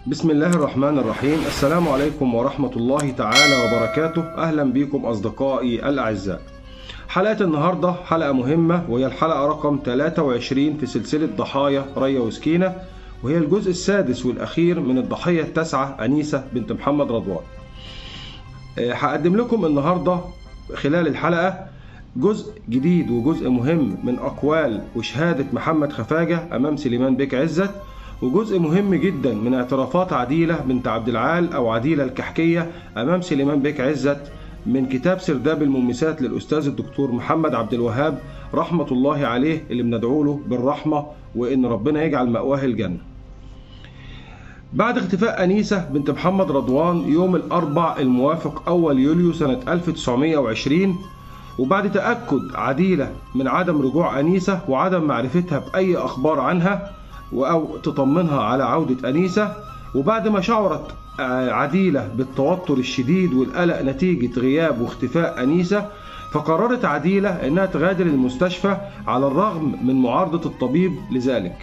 بسم الله الرحمن الرحيم السلام عليكم ورحمة الله تعالى وبركاته أهلا بكم أصدقائي الأعزاء حلقة النهاردة حلقة مهمة وهي الحلقة رقم 23 في سلسلة ضحايا ريا وسكينة وهي الجزء السادس والأخير من الضحية التاسعة أنيسة بنت محمد رضوان آه، هقدم لكم النهاردة خلال الحلقة جزء جديد وجزء مهم من أقوال وشهادة محمد خفاجة أمام سليمان بيك عزت وجزء مهم جدا من اعترافات عديلة بنت عبد العال أو عديلة الكحكية أمام سليمان بيك عزت من كتاب سرداب الممسات للأستاذ الدكتور محمد عبد الوهاب رحمة الله عليه اللي بندعو له بالرحمة وإن ربنا يجعل مأواه الجنة بعد اختفاء أنيسة بنت محمد رضوان يوم الأربع الموافق أول يوليو سنة 1920 وبعد تأكد عديلة من عدم رجوع أنيسة وعدم معرفتها بأي أخبار عنها أو تطمنها على عودة أنيسة وبعد ما شعرت عديلة بالتوتر الشديد والقلق نتيجة غياب واختفاء أنيسة فقررت عديلة أنها تغادر المستشفى على الرغم من معارضة الطبيب لذلك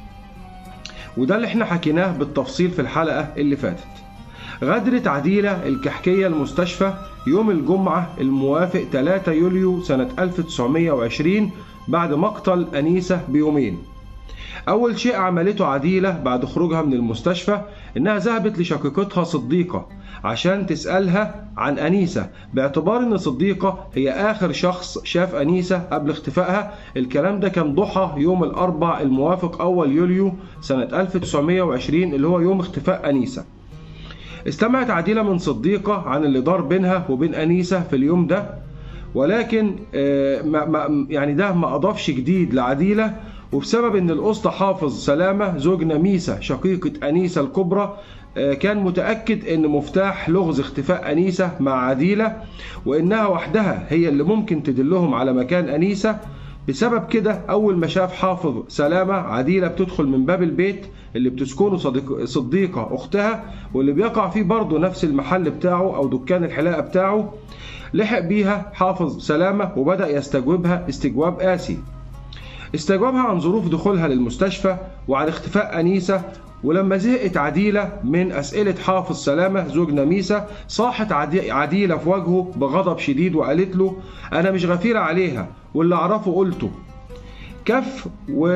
وده اللي احنا حكيناه بالتفصيل في الحلقة اللي فاتت غادرت عديلة الكحكية المستشفى يوم الجمعة الموافق 3 يوليو سنة 1920 بعد مقتل أنيسة بيومين أول شيء عملته عديلة بعد خروجها من المستشفى إنها ذهبت لشقيقتها صديقة عشان تسألها عن أنيسة باعتبار إن صديقة هي آخر شخص شاف أنيسة قبل اختفائها الكلام ده كان ضحى يوم الأربع الموافق أول يوليو سنة 1920 اللي هو يوم اختفاء أنيسة استمعت عديلة من صديقة عن اللي دار بينها وبين أنيسة في اليوم ده ولكن ما ما يعني ده ما أضافش جديد لعديلة وبسبب ان الاسطى حافظ سلامه زوج نميسه شقيقه انيسه الكبرى كان متاكد ان مفتاح لغز اختفاء انيسه مع عديله وانها وحدها هي اللي ممكن تدلهم على مكان انيسه بسبب كده اول ما شاف حافظ سلامه عديله بتدخل من باب البيت اللي بتسكنه صديق صديقه اختها واللي بيقع فيه برضه نفس المحل بتاعه او دكان الحلاقه بتاعه لحق بيها حافظ سلامه وبدا يستجوبها استجواب قاسي استجوابها عن ظروف دخولها للمستشفى وعن اختفاء أنيسة ولما زهقت عديلة من أسئلة حافظ سلامة زوج نميسة صاحت عديلة في وجهه بغضب شديد وقالت له أنا مش غفيرة عليها واللي أعرفه قلته كف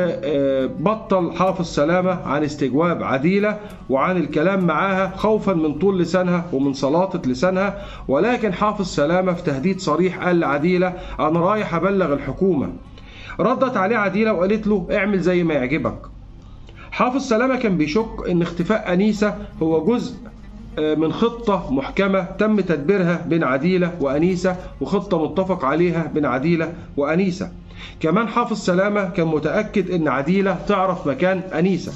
وبطل حافظ سلامة عن استجواب عديلة وعن الكلام معاها خوفا من طول لسانها ومن سلاطة لسانها ولكن حافظ سلامة في تهديد صريح قال لعديلة أنا رايح أبلغ الحكومة ردت عليه عديلة وقالت له اعمل زي ما يعجبك حافظ سلامة كان بيشك ان اختفاء أنيسة هو جزء من خطة محكمة تم تدبيرها بين عديلة وأنيسة وخطة متفق عليها بين عديلة وأنيسة كمان حافظ سلامة كان متأكد ان عديلة تعرف مكان أنيسة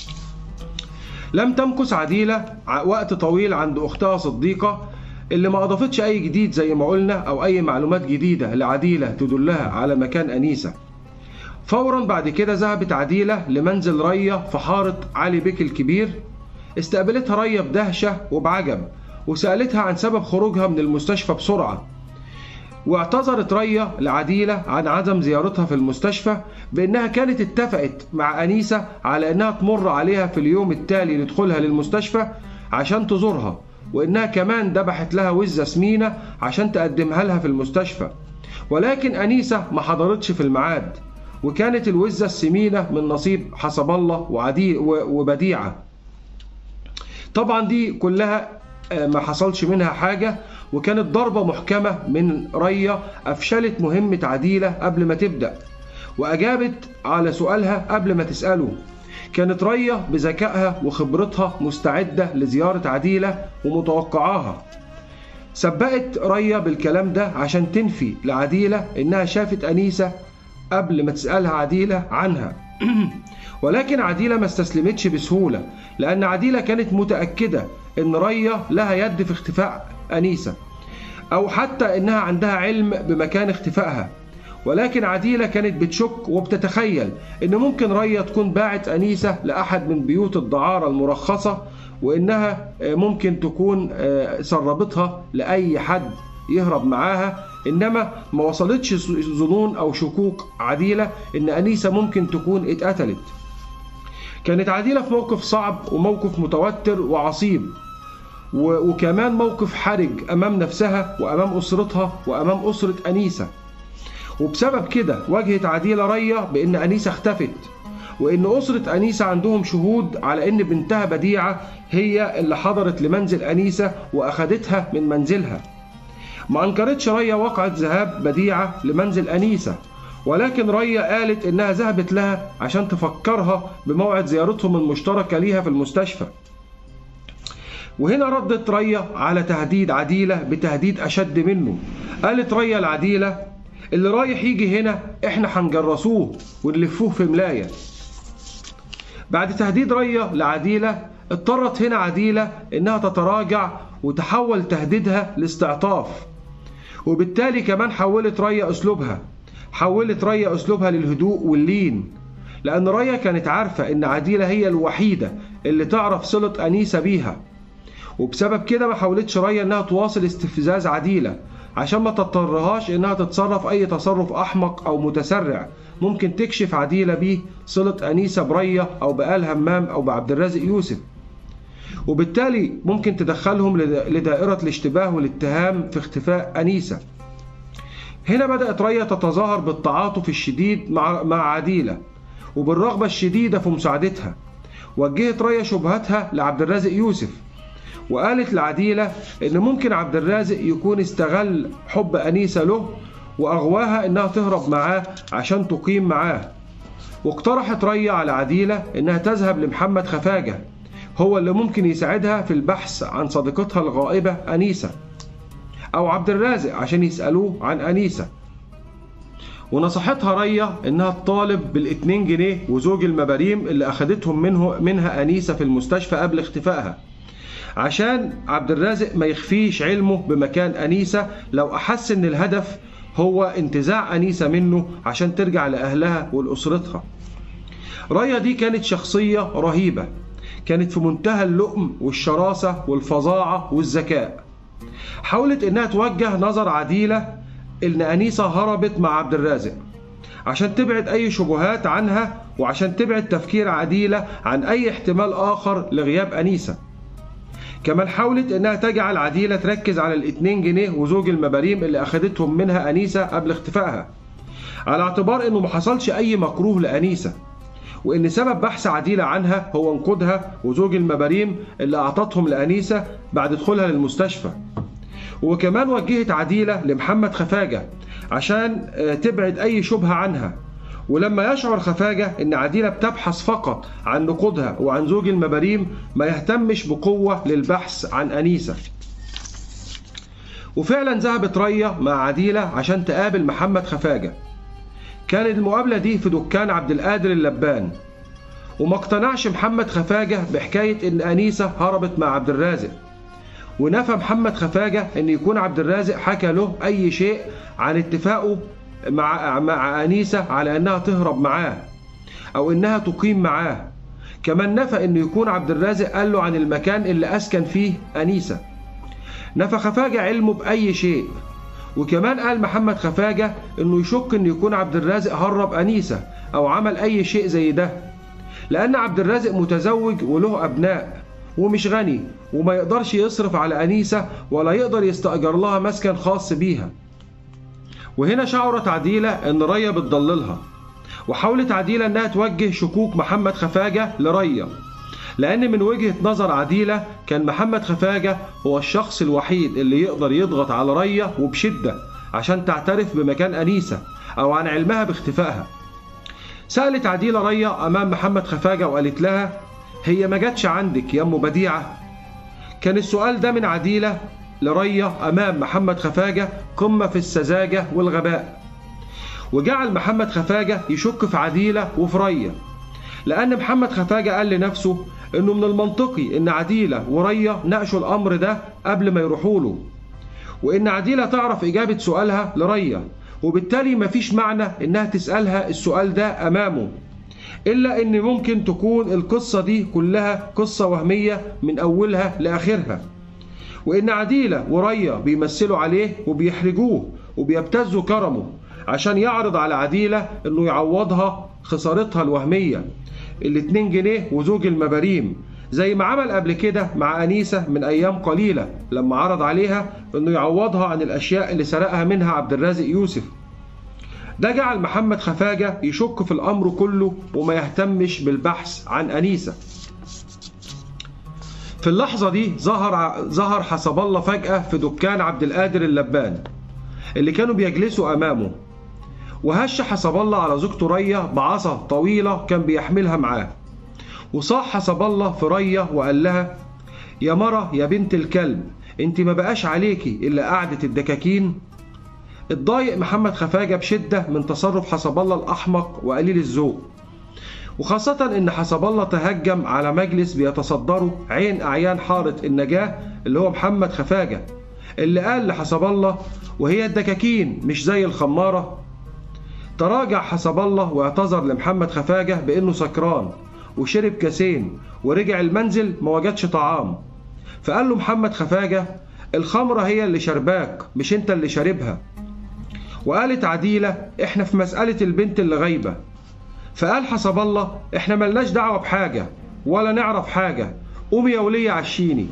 لم تمكث عديلة وقت طويل عند أختها صديقة اللي ما أضافتش أي جديد زي ما قلنا أو أي معلومات جديدة لعديلة تدلها على مكان أنيسة فورا بعد كده ذهبت عديلة لمنزل ريا في حارة علي بيك الكبير استقبلتها ريا بدهشة وبعجب وسألتها عن سبب خروجها من المستشفى بسرعة واعتذرت ريا لعديلة عن عدم زيارتها في المستشفى بأنها كانت اتفقت مع أنيسة على أنها تمر عليها في اليوم التالي لدخولها للمستشفى عشان تزورها وإنها كمان ذبحت لها وزة سمينة عشان تقدمها لها في المستشفى ولكن أنيسة ما حضرتش في الميعاد وكانت الوزة السمينة من نصيب حسب الله وعدي وبديعة طبعا دي كلها ما حصلش منها حاجة وكانت ضربة محكمة من ريا أفشلت مهمة عديلة قبل ما تبدأ وأجابت على سؤالها قبل ما تسأله كانت ريا بذكائها وخبرتها مستعدة لزيارة عديلة ومتوقعاها سبقت ريا بالكلام ده عشان تنفي لعديلة إنها شافت أنيسة قبل ما تسألها عديلة عنها ولكن عديلة ما استسلمتش بسهولة لأن عديلة كانت متأكدة إن ريا لها يد في اختفاء أنيسة أو حتى إنها عندها علم بمكان اختفائها ولكن عديلة كانت بتشك وبتتخيل إن ممكن ريا تكون باعت أنيسة لأحد من بيوت الدعارة المرخصة وإنها ممكن تكون سربتها لأي حد يهرب معاها إنما ما وصلتش ظنون أو شكوك عديلة إن أنيسة ممكن تكون اتقتلت كانت عديلة في موقف صعب وموقف متوتر وعصيب وكمان موقف حرج أمام نفسها وأمام أسرتها وأمام أسرة أنيسة وبسبب كده واجهت عديلة ريا بأن أنيسة اختفت وإن أسرة أنيسة عندهم شهود على إن بنتها بديعة هي اللي حضرت لمنزل أنيسة وأخدتها من منزلها ما أنكرتش ريا وقعة ذهاب بديعة لمنزل أنيسة ولكن ريا قالت إنها ذهبت لها عشان تفكرها بموعد زيارتهم المشتركة ليها في المستشفى وهنا ردت ريا على تهديد عديلة بتهديد أشد منه قالت ريا العديلة اللي رايح يجي هنا احنا هنجرسوه ونلفوه في ملاية بعد تهديد ريا لعديلة اضطرت هنا عديلة انها تتراجع وتحول تهديدها لاستعطاف وبالتالي كمان حولت ريا اسلوبها حولت ريا اسلوبها للهدوء واللين لان ريا كانت عارفة ان عديلة هي الوحيدة اللي تعرف صلة انيسة بيها وبسبب كده ما حاولتش ريا انها تواصل استفزاز عديلة عشان ما تضطرهاش انها تتصرف اي تصرف احمق او متسرع ممكن تكشف عديلة بيه صلة أنيسة برية أو بآل همام أو بعبد الرازق يوسف وبالتالي ممكن تدخلهم لدائرة الاشتباه والاتهام في اختفاء أنيسة هنا بدأت ريا تتظاهر بالتعاطف الشديد مع مع عديلة وبالرغبة الشديدة في مساعدتها وجهت ريا شبهتها لعبد الرازق يوسف وقالت لعديلة إن ممكن عبد الرازق يكون استغل حب أنيسة له وأغواها إنها تهرب معاه عشان تقيم معاه واقترحت ريا على عديلة إنها تذهب لمحمد خفاجة هو اللي ممكن يساعدها في البحث عن صديقتها الغائبة أنيسة أو عبد الرازق عشان يسألوه عن أنيسة ونصحتها ريا إنها تطالب بالاتنين جنيه وزوج المباريم اللي أخدتهم منه منها أنيسة في المستشفى قبل اختفائها عشان عبد الرازق ما يخفيش علمه بمكان أنيسة لو أحس إن الهدف هو انتزاع أنيسة منه عشان ترجع لأهلها ولأسرتها ريا دي كانت شخصية رهيبة كانت في منتهى اللؤم والشراسة والفظاعة والذكاء حاولت إنها توجه نظر عديلة إن أنيسة هربت مع عبد الرازق عشان تبعد أي شبهات عنها وعشان تبعد تفكير عديلة عن أي احتمال آخر لغياب أنيسة كمان حاولت انها تجعل عديلة تركز على الاتنين جنيه وزوج المباريم اللي اخدتهم منها انيسة قبل اختفائها على اعتبار انه ما حصلش اي مكروه لانيسة وان سبب بحث عديلة عنها هو انقاذها وزوج المباريم اللي اعطتهم لانيسة بعد دخولها للمستشفى وكمان وجهت عديلة لمحمد خفاجة عشان تبعد اي شبهة عنها ولما يشعر خفاجة إن عديلة بتبحث فقط عن نقودها وعن زوج المباريم ما يهتمش بقوة للبحث عن أنيسة وفعلا ذهبت ريا مع عديلة عشان تقابل محمد خفاجة كانت المقابلة دي في دكان عبد القادر اللبان وما اقتنعش محمد خفاجة بحكاية إن أنيسة هربت مع عبد الرازق ونفى محمد خفاجة إن يكون عبد الرازق حكى له أي شيء عن اتفاقه مع مع أنيسة على أنها تهرب معاه أو أنها تقيم معاه كمان نفى أنه يكون عبد الرازق قال له عن المكان اللي أسكن فيه أنيسة نفى خفاجة علمه بأي شيء وكمان قال محمد خفاجة أنه يشك أنه يكون عبد الرازق هرب أنيسة أو عمل أي شيء زي ده لأن عبد الرازق متزوج وله أبناء ومش غني وما يقدرش يصرف على أنيسة ولا يقدر يستأجر لها مسكن خاص بيها وهنا شعرت عديلة إن ريا بتضللها وحاولت عديلة إنها توجه شكوك محمد خفاجة لريا لأن من وجهة نظر عديلة كان محمد خفاجة هو الشخص الوحيد اللي يقدر يضغط على ريا وبشدة عشان تعترف بمكان أنيسة أو عن علمها باختفائها سألت عديلة ريا أمام محمد خفاجة وقالت لها هي ما جاتش عندك يا أم بديعة كان السؤال ده من عديلة لريا أمام محمد خفاجة قمة في السذاجة والغباء وجعل محمد خفاجة يشك في عديلة وفي ريا لأن محمد خفاجة قال لنفسه إنه من المنطقي إن عديلة وريا ناقشوا الأمر ده قبل ما يروحوا له وإن عديلة تعرف إجابة سؤالها لريا وبالتالي مفيش معنى إنها تسألها السؤال ده أمامه إلا إن ممكن تكون القصة دي كلها قصة وهمية من أولها لآخرها وإن عديلة وريا بيمثلوا عليه وبيحرجوه وبيبتزوا كرمه عشان يعرض على عديلة إنه يعوضها خسارتها الوهمية الاتنين جنيه وزوج المباريم زي ما عمل قبل كده مع أنيسة من أيام قليلة لما عرض عليها إنه يعوضها عن الأشياء اللي سرقها منها عبد الرازق يوسف ده جعل محمد خفاجة يشك في الأمر كله وما يهتمش بالبحث عن أنيسة في اللحظة دي ظهر ظهر حسب الله فجأة في دكان عبد القادر اللبان اللي كانوا بيجلسوا أمامه وهش حسب الله على زوجته رية بعصا طويلة كان بيحملها معاه وصاح حسب الله في رية وقال لها يا مرة يا بنت الكلب انت ما بقاش عليكي إلا قعدة الدكاكين اتضايق محمد خفاجة بشدة من تصرف حسب الله الأحمق وقليل الذوق وخاصة إن حسب الله تهجم على مجلس بيتصدره عين أعيان حارة النجاة اللي هو محمد خفاجة اللي قال لحسب الله وهي الدكاكين مش زي الخمارة تراجع حسب الله واعتذر لمحمد خفاجة بإنه سكران وشرب كاسين ورجع المنزل ما وجدش طعام فقال له محمد خفاجة الخمرة هي اللي شرباك مش انت اللي شاربها وقالت عديلة احنا في مسألة البنت اللي غايبة فقال حسب الله احنا ملناش دعوة بحاجة ولا نعرف حاجة قومي يا ولية عشيني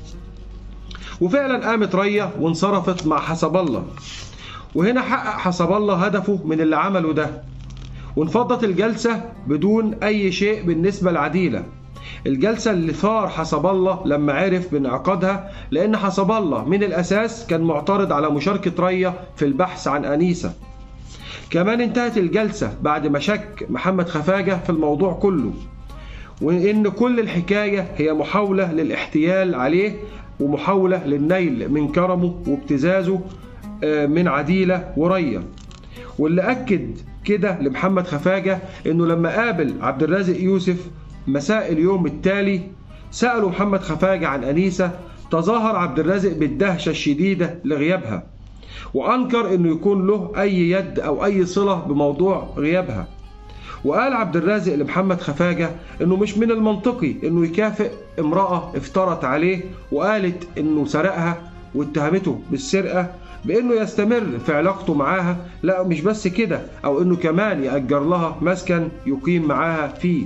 وفعلا قامت رية وانصرفت مع حسب الله وهنا حقق حسب الله هدفه من اللي عمله ده وانفضت الجلسة بدون أي شيء بالنسبة لعديلة الجلسة اللي ثار حسب الله لما عرف بانعقادها لأن حسب الله من الأساس كان معترض على مشاركة رية في البحث عن أنيسة كمان انتهت الجلسة بعد ما شك محمد خفاجة في الموضوع كله وإن كل الحكاية هي محاولة للاحتيال عليه ومحاولة للنيل من كرمه وابتزازه من عديلة ورية واللي أكد كده لمحمد خفاجة إنه لما قابل عبد الرازق يوسف مساء اليوم التالي سألوا محمد خفاجة عن أنيسة تظاهر عبد الرازق بالدهشة الشديدة لغيابها وأنكر إنه يكون له أي يد أو أي صلة بموضوع غيابها وقال عبد الرازق لمحمد خفاجة إنه مش من المنطقي إنه يكافئ امرأة افترت عليه وقالت إنه سرقها واتهمته بالسرقة بانه يستمر في علاقته معاها لا مش بس كده او انه كمان يأجر لها مسكن يقيم معاها فيه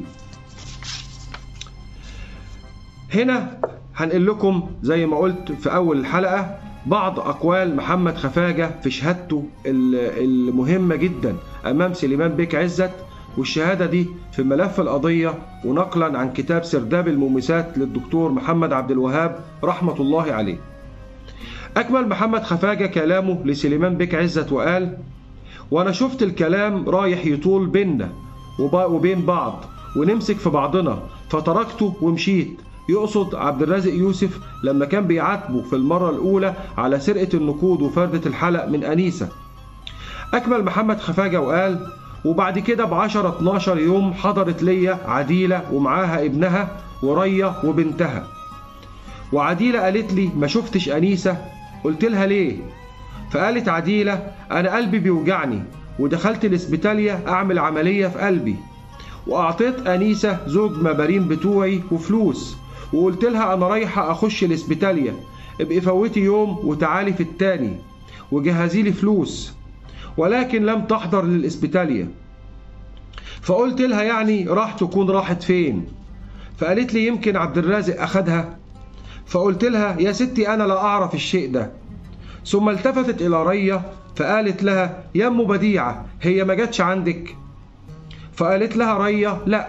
هنا هنقل لكم زي ما قلت في اول الحلقة بعض اقوال محمد خفاجة في شهادته المهمة جدا امام سليمان بيك عزت والشهادة دي في ملف القضية ونقلا عن كتاب سرداب المومسات للدكتور محمد عبد الوهاب رحمة الله عليه أكمل محمد خفاجة كلامه لسليمان بك عزت وقال وأنا شفت الكلام رايح يطول بينا وبين بعض ونمسك في بعضنا فتركته ومشيت يقصد عبد الرازق يوسف لما كان بيعاتبه في المرة الأولى على سرقة النقود وفردة الحلق من أنيسة أكمل محمد خفاجة وقال وبعد كده بعشرة 12 يوم حضرت ليا عديلة ومعاها ابنها ورية وبنتها وعديلة قالت لي ما شفتش أنيسة قلت لها ليه فقالت عديلة أنا قلبي بيوجعني ودخلت الاسبيتالية أعمل عملية في قلبي وأعطيت أنيسة زوج مبارين بتوعي وفلوس وقلت لها أنا رايحة أخش الاسبيتالية ابقي فوتي يوم وتعالي في التاني وجهزي لي فلوس ولكن لم تحضر للاسبيتالية فقلت لها يعني راح تكون راحت فين فقالت لي يمكن عبد الرازق أخدها فقلت لها يا ستي أنا لا أعرف الشيء ده ثم التفتت إلى رية فقالت لها يا أم بديعة هي ما جاتش عندك فقالت لها رية لا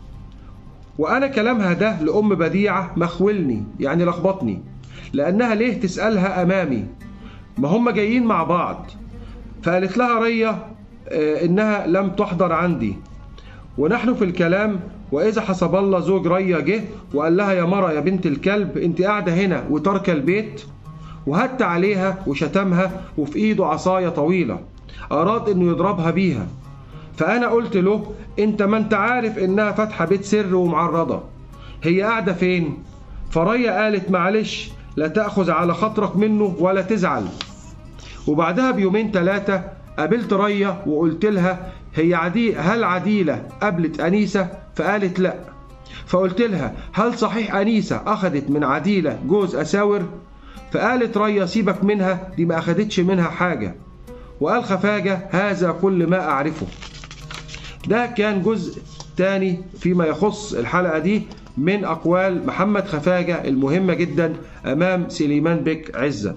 وأنا كلامها ده لأم بديعة مخولني يعني لخبطني لأنها ليه تسألها أمامي ما هم جايين مع بعض فقالت لها رية إنها لم تحضر عندي ونحن في الكلام وإذا حسب الله زوج ريا جه وقال لها يا مرة يا بنت الكلب أنت قاعدة هنا وتركة البيت وهت عليها وشتمها وفي إيده عصاية طويلة أراد إنه يضربها بيها فأنا قلت له أنت ما أنت عارف إنها فاتحة بيت سر ومعرضة هي قاعدة فين؟ فريا قالت معلش لا تأخذ على خاطرك منه ولا تزعل وبعدها بيومين ثلاثة قابلت ريا وقلت لها هي عدي هل عديلة قابلت أنيسة فقالت لا فقلت لها هل صحيح أنيسة أخذت من عديلة جوز أساور فقالت ريا سيبك منها دي ما أخدتش منها حاجة وقال خفاجة هذا كل ما أعرفه ده كان جزء تاني فيما يخص الحلقة دي من أقوال محمد خفاجة المهمة جدا أمام سليمان بك عزت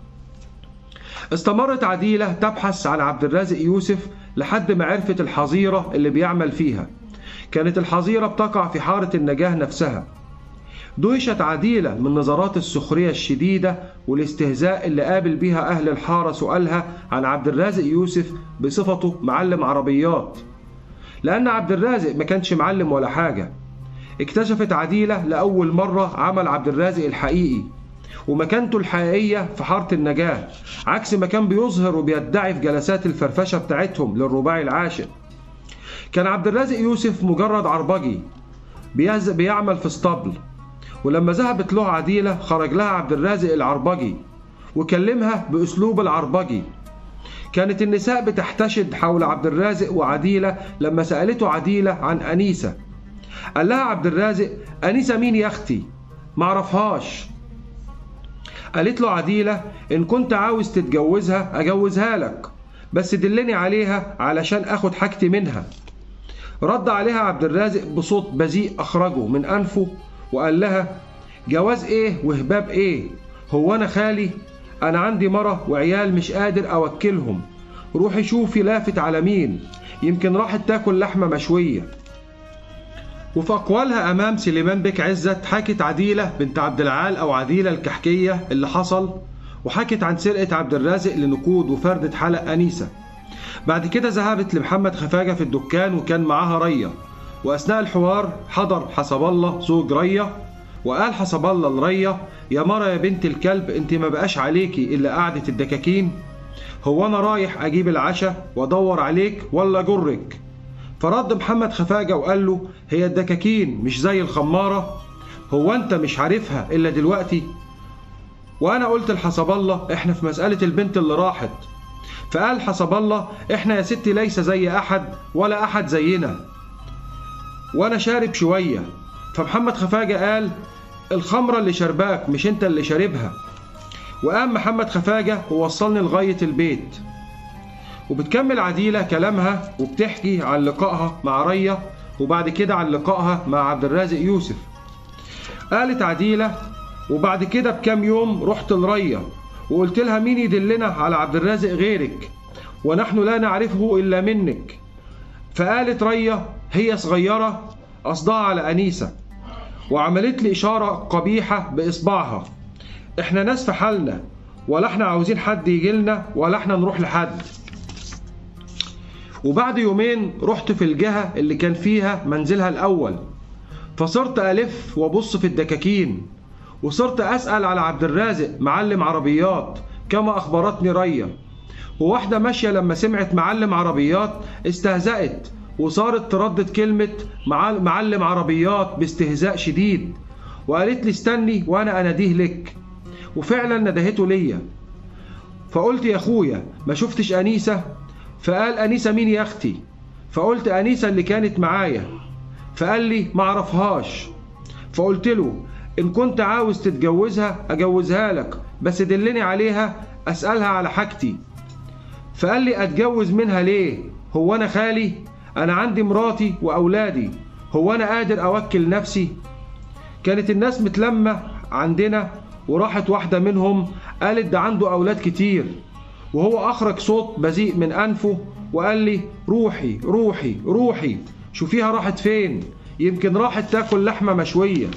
استمرت عديلة تبحث عن عبد الرازق يوسف لحد ما عرفت الحظيرة اللي بيعمل فيها كانت الحظيرة بتقع في حارة النجاة نفسها دهشت عديلة من نظرات السخرية الشديدة والاستهزاء اللي قابل بها أهل الحارة سؤالها عن عبد الرازق يوسف بصفته معلم عربيات لأن عبد الرازق ما كانش معلم ولا حاجة اكتشفت عديلة لأول مرة عمل عبد الرازق الحقيقي ومكانته الحقيقية في حارة النجاة عكس ما كان بيظهر وبيدعي في جلسات الفرفشة بتاعتهم للرباعي العاشق كان عبد الرازق يوسف مجرد عربجي بيعمل في اسطبل ولما ذهبت له عديلة خرج لها عبد الرازق العربجي وكلمها بأسلوب العربجي كانت النساء بتحتشد حول عبد الرازق وعديلة لما سألته عديلة عن أنيسة قال لها عبد الرازق أنيسة مين يا أختي معرفهاش قالت له عديلة إن كنت عاوز تتجوزها أجوزها لك بس دلني عليها علشان أخد حاجتي منها رد عليها عبد الرازق بصوت بذيء أخرجه من أنفه وقال لها جواز إيه وهباب إيه هو أنا خالي أنا عندي مرة وعيال مش قادر أوكلهم روحي شوفي لافت على مين يمكن راحت تاكل لحمة مشوية وفي أقوالها أمام سليمان بك عزت حكت عديلة بنت عبد العال أو عديلة الكحكية اللي حصل وحكت عن سرقة عبد الرازق لنقود وفردة حلق أنيسة بعد كده ذهبت لمحمد خفاجة في الدكان وكان معاها رية وأثناء الحوار حضر حسب الله زوج رية وقال حسب الله لرية يا مرة يا بنت الكلب انت ما بقاش عليكي إلا قعدة الدكاكين هو أنا رايح أجيب العشاء وأدور عليك ولا جرك فرد محمد خفاجة وقال له هي الدكاكين مش زي الخمارة هو أنت مش عارفها إلا دلوقتي وأنا قلت لحسب الله إحنا في مسألة البنت اللي راحت فقال حسب الله إحنا يا ستي ليس زي أحد ولا أحد زينا وأنا شارب شوية فمحمد خفاجة قال الخمرة اللي شرباك مش أنت اللي شاربها وقام محمد خفاجة ووصلني لغاية البيت وبتكمل عديلة كلامها وبتحكي عن لقائها مع ريا وبعد كده عن لقائها مع عبد الرازق يوسف قالت عديلة وبعد كده بكام يوم رحت لريا وقلت لها مين يدلنا على عبد الرازق غيرك ونحن لا نعرفه إلا منك فقالت ريا هي صغيرة قصدها على أنيسة وعملت لي إشارة قبيحة بإصبعها إحنا ناس في حالنا ولا إحنا عاوزين حد يجي لنا ولا إحنا نروح لحد وبعد يومين رحت في الجهة اللي كان فيها منزلها الأول فصرت ألف وأبص في الدكاكين وصرت أسأل على عبد الرازق معلم عربيات كما أخبرتني ريا وواحدة ماشية لما سمعت معلم عربيات استهزأت وصارت تردد كلمة معلم عربيات باستهزاء شديد وقالت لي استني وأنا أناديه لك وفعلا ندهته ليا فقلت يا أخويا ما شفتش أنيسة فقال أنيسة مين يا أختي فقلت أنيسة اللي كانت معايا فقال لي ما اعرفهاش فقلت له إن كنت عاوز تتجوزها أجوزها لك بس دلني عليها أسألها على حاجتي فقال لي أتجوز منها ليه هو أنا خالي أنا عندي مراتي وأولادي هو أنا قادر أوكل نفسي كانت الناس متلمة عندنا وراحت واحدة منهم قالت ده عنده أولاد كتير وهو أخرج صوت بذيء من أنفه وقال لي روحي روحي روحي شوفيها راحت فين يمكن راحت تاكل لحمة مشوية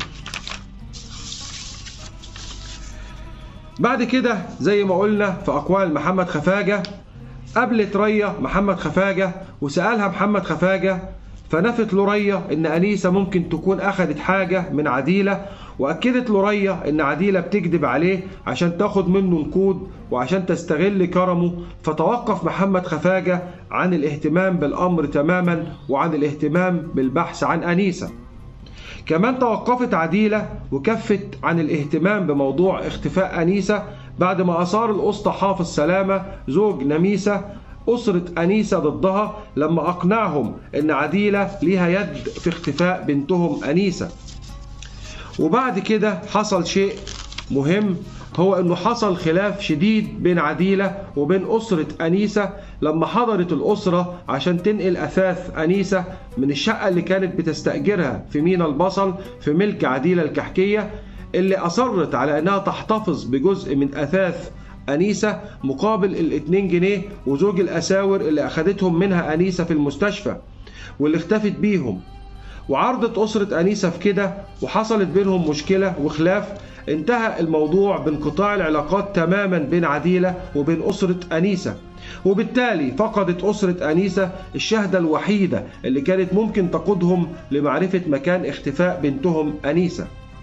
بعد كده زي ما قلنا في أقوال محمد خفاجة قابلت ريا محمد خفاجة وسألها محمد خفاجة فنفت لريا إن أنيسة ممكن تكون أخدت حاجة من عديلة وأكدت لريا إن عديلة بتكذب عليه عشان تاخد منه نقود وعشان تستغل كرمه فتوقف محمد خفاجة عن الاهتمام بالأمر تماما وعن الاهتمام بالبحث عن أنيسة كمان توقفت عديلة وكفت عن الاهتمام بموضوع اختفاء أنيسة بعد ما أثار الأسطى حافظ سلامة زوج نميسة أسرة أنيسة ضدها لما أقنعهم إن عديلة ليها يد في اختفاء بنتهم أنيسة وبعد كده حصل شيء مهم هو انه حصل خلاف شديد بين عديلة وبين أسرة أنيسة لما حضرت الأسرة عشان تنقل أثاث أنيسة من الشقة اللي كانت بتستأجرها في مينا البصل في ملك عديلة الكحكية اللي أصرت على أنها تحتفظ بجزء من أثاث أنيسة مقابل الاتنين جنيه وزوج الأساور اللي أخدتهم منها أنيسة في المستشفى واللي اختفت بيهم وعرضت أسرة أنيسة في كده وحصلت بينهم مشكلة وخلاف انتهى الموضوع بانقطاع العلاقات تماما بين عديلة وبين أسرة أنيسة وبالتالي فقدت أسرة أنيسة الشهدة الوحيدة اللي كانت ممكن تقودهم لمعرفة مكان اختفاء بنتهم أنيسة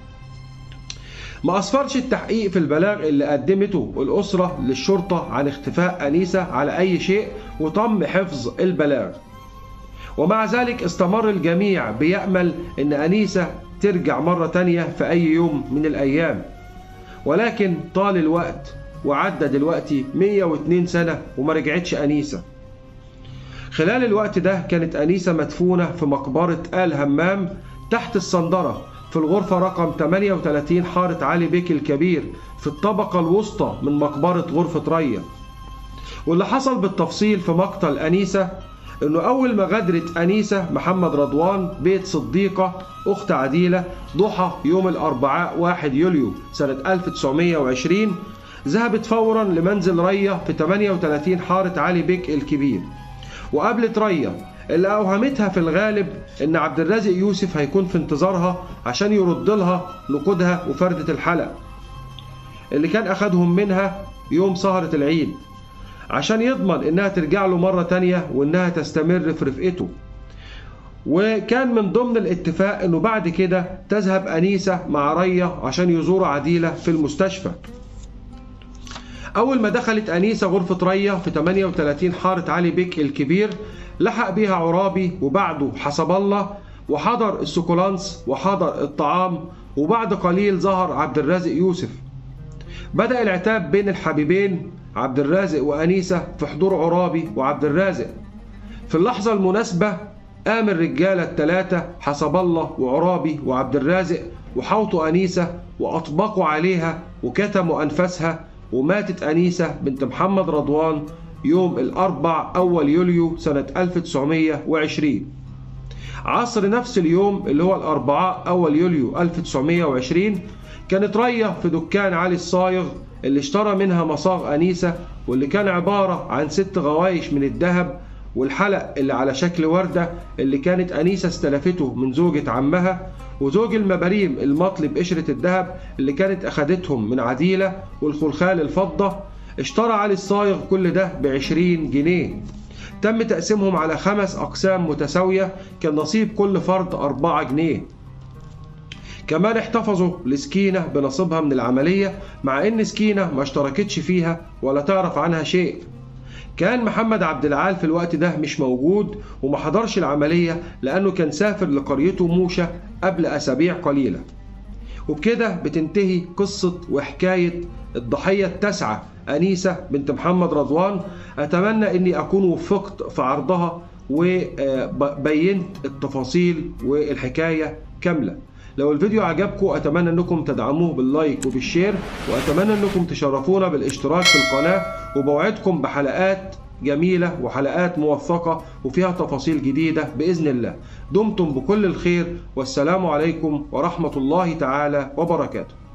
ما أسفرش التحقيق في البلاغ اللي قدمته الأسرة للشرطة عن اختفاء أنيسة على أي شيء وتم حفظ البلاغ ومع ذلك استمر الجميع بيأمل أن أنيسة ترجع مرة تانية في أي يوم من الأيام ولكن طال الوقت وعدى دلوقتي 102 سنة وما رجعتش أنيسة خلال الوقت ده كانت أنيسة مدفونة في مقبرة آل همام تحت الصندرة في الغرفة رقم 38 حارة علي بيك الكبير في الطبقة الوسطى من مقبرة غرفة ريا واللي حصل بالتفصيل في مقتل أنيسة انه اول ما غادرت انيسه محمد رضوان بيت صديقه اخت عديله ضحى يوم الاربعاء 1 يوليو سنه 1920 ذهبت فورا لمنزل ريا في 38 حاره علي بيك الكبير وقابلت ريا اللي اوهمتها في الغالب ان عبد الرازق يوسف هيكون في انتظارها عشان يرد لها نقودها وفردة الحلق اللي كان اخدهم منها يوم سهرة العيد عشان يضمن انها ترجع له مرة تانية وانها تستمر في رفقته وكان من ضمن الاتفاق انه بعد كده تذهب انيسة مع ريا عشان يزوروا عديلة في المستشفى اول ما دخلت انيسة غرفة ريا في 38 حارة علي بيك الكبير لحق بيها عرابي وبعده حسب الله وحضر السكولانس وحضر الطعام وبعد قليل ظهر عبد الرازق يوسف بدأ العتاب بين الحبيبين عبد الرازق وأنيسة في حضور عرابي وعبد الرازق في اللحظة المناسبة قام الرجالة الثلاثة حسب الله وعرابي وعبد الرازق وحوطوا أنيسة وأطبقوا عليها وكتموا أنفاسها وماتت أنيسة بنت محمد رضوان يوم الأربع أول يوليو سنة 1920 عصر نفس اليوم اللي هو الأربعاء أول يوليو 1920 كانت ريا في دكان علي الصايغ اللي اشترى منها مصاغ أنيسة واللي كان عبارة عن ست غوايش من الذهب والحلق اللي على شكل وردة اللي كانت أنيسة استلفته من زوجة عمها وزوج المباريم المطلي بقشرة الذهب اللي كانت أخدتهم من عديلة والخلخال الفضة اشترى علي الصايغ كل ده بعشرين جنيه تم تقسيمهم على خمس أقسام متساوية كان نصيب كل فرد أربعة جنيه كمان احتفظوا لسكينة بنصيبها من العملية مع ان سكينة ما اشتركتش فيها ولا تعرف عنها شيء كان محمد عبد العال في الوقت ده مش موجود وما حضرش العملية لأنه كان سافر لقريته موشة قبل أسابيع قليلة وبكده بتنتهي قصة وحكاية الضحية التاسعة أنيسة بنت محمد رضوان أتمنى أني أكون وفقت في عرضها وبينت التفاصيل والحكاية كاملة لو الفيديو عجبكم أتمنى أنكم تدعموه باللايك وبالشير وأتمنى أنكم تشرفونا بالاشتراك في القناة وبوعدكم بحلقات جميلة وحلقات موثقة وفيها تفاصيل جديدة بإذن الله دمتم بكل الخير والسلام عليكم ورحمة الله تعالى وبركاته